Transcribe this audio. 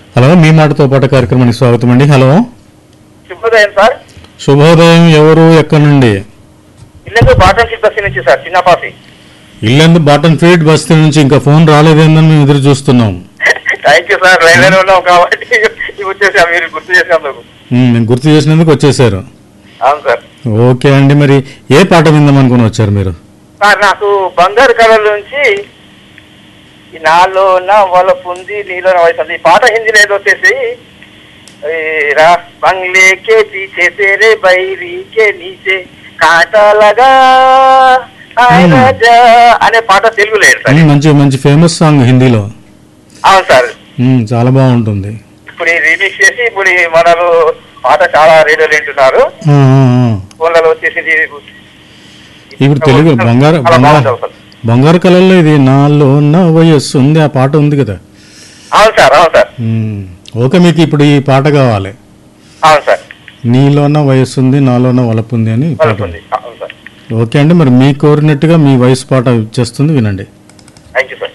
Hello మీ మాటతో పాటు కార్యక్రమానికి స్వాగతం అండి హలో శుభోదయం సార్ శుభోదయం ఎవరు ఎక్కడి నుండి ఇల్లందు బాటం బస్సు నుంచి సార్ చిన్నపాసి ఇల్లందు బాటన్ ఫీడ్ బస్తీ నుంచి ఇంకా ఫోన్ రాలేదేందని మేము ఎదురు చూస్తున్నాం థ్యాంక్ యూ సార్ రైల్వేలో ఉన్నాం కాబట్టి ఇవి వచ్చేసి మీరు గుర్తు చేసినందుకు ఉమ్, నేను గుర్తు చేసినందుకు వచ్చేసారు అవును సార్ ఓకే అండి మరి ఏ పాట విందాం అనుకుని వచ్చారు మీరు సార్ నాకు బంగారు కళల నుంచి ఈ నాలో నా వలపు ఉంది నీలో నా వయసు ఉంది ఈ పాట హిందీలో ఏదో వచ్చేసి ఈ రా బంగ్లే కే పీछे तेरे बैरी के नीचे కాటా లగా హాయ్ Hmm. రాజా అనే పాట తెలుగులో లేదు సార్ ఉమ్, మంచి మంచి ఫేమస్ సాంగ్ హిందీలో అవును సార్ ఉమ్, చాలా బాగుంటుంది ఇప్పుడు ఈ రీమిక్స్ చేసి ఇప్పుడు ఈ మనలు పాట చాలా రేడియోలు వింటున్నారు ఆ, ఆ, ఆ. ఫోన్లలో వచ్చేసి ఇప్పుడు తెలుగు బంగారు చాలా బంగారు బాగుంటుంది సార్. బంగారు కళల్లో ఇది నాలో ఉన్న వయస్సు ఉంది ఆ పాట ఉంది కదా అవును సార్ అవును సార్ ఉమ్, ఓకే మీకు ఇప్పుడు ఈ పాట కావాలి అవును సార్ నీలోన వయస్సు ఉంది నాలోన వలపు ఉంది అని పాట వస్తుంది అవును సార్ ఓకే అండి మరి మీ కోరినట్టుగా మీ వయసు పాట ఇచ్చేస్తుంది వినండి థ్యాంక్ యూ సార్